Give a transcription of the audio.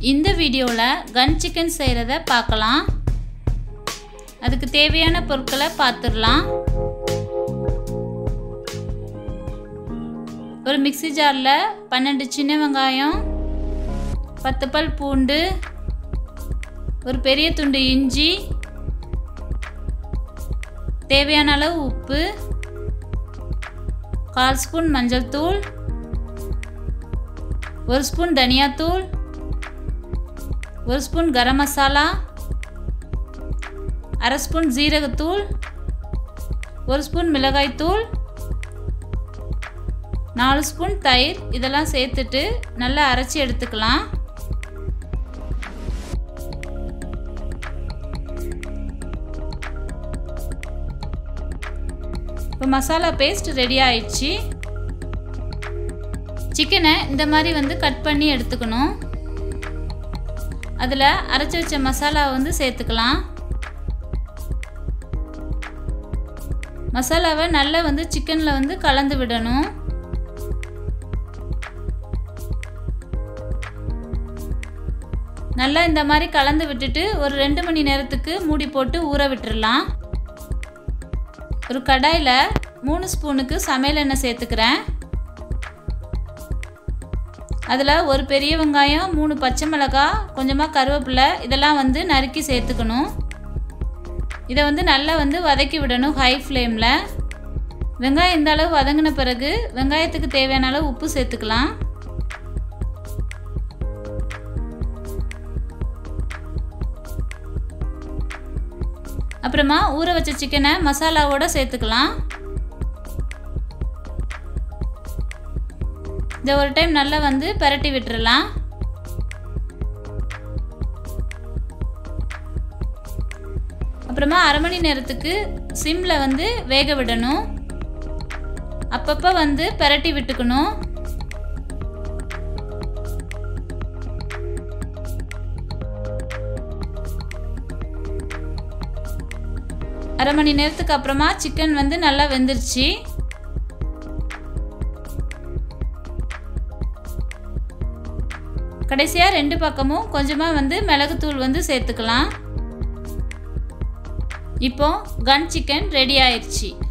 இந்த வீடியோவில் கன் சிக்கன் செய்கிறத பார்க்கலாம் அதுக்கு தேவையான பொருட்களை பார்த்துடலாம் ஒரு மிக்சி ஜாரில் பன்னெண்டு சின்ன வெங்காயம் பத்து பல் பூண்டு ஒரு பெரிய துண்டு இஞ்சி தேவையான அளவு உப்பு கால் ஸ்பூன் மஞ்சள் தூள் ஒரு ஸ்பூன் தனியாத்தூள் ஒரு ஸ்பூன் கரம் மசாலா அரை ஸ்பூன் ஜீரகத்தூள் ஒரு ஸ்பூன் மிளகாய்த்தூள் நாலு ஸ்பூன் தயிர் இதெல்லாம் சேர்த்துட்டு நல்லா அரைச்சி எடுத்துக்கலாம் இப்போ மசாலா பேஸ்ட் ரெடி ஆயிடுச்சு சிக்கனை இந்த மாதிரி வந்து கட் பண்ணி எடுத்துக்கணும் அதில் அரைச்சி வச்ச மசாலாவை வந்து சேர்த்துக்கலாம் மசாலாவை நல்லா வந்து சிக்கனில் வந்து கலந்து விடணும் நல்லா இந்த மாதிரி கலந்து விட்டுட்டு ஒரு ரெண்டு மணி நேரத்துக்கு மூடி போட்டு ஊற விட்டுறலாம் ஒரு கடாயில் மூணு ஸ்பூனுக்கு சமையல் எண்ணெய் சேர்த்துக்கிறேன் அதில் ஒரு பெரிய வெங்காயம் மூணு பச்சை மிளகாய் கொஞ்சமாக கருவேப்பிலை இதெல்லாம் வந்து நறுக்கி சேர்த்துக்கணும் இதை வந்து நல்லா வந்து வதக்கி விடணும் ஹை ஃப்ளேமில் வெங்காயம் இந்த அளவு வதங்கின பிறகு வெங்காயத்துக்கு தேவையான அளவு உப்பு சேர்த்துக்கலாம் அப்புறமா ஊற வச்ச சிக்கனை மசாலாவோட சேர்த்துக்கலாம் இதை ஒரு டைம் நல்லா வந்து பரட்டி விட்டுறலாம் அப்புறமா அரை மணி நேரத்துக்கு சிம்மில் வந்து வேக விடணும் அப்பப்போ வந்து பரட்டி விட்டுக்கணும் அரை மணி நேரத்துக்கு அப்புறமா சிக்கன் வந்து நல்லா வெந்துருச்சு கடைசியாக ரெண்டு பக்கமும் கொஞ்சமாக வந்து மிளகுத்தூள் வந்து சேர்த்துக்கலாம் இப்போ கன் சிக்கன் ரெடி ஆயிடுச்சு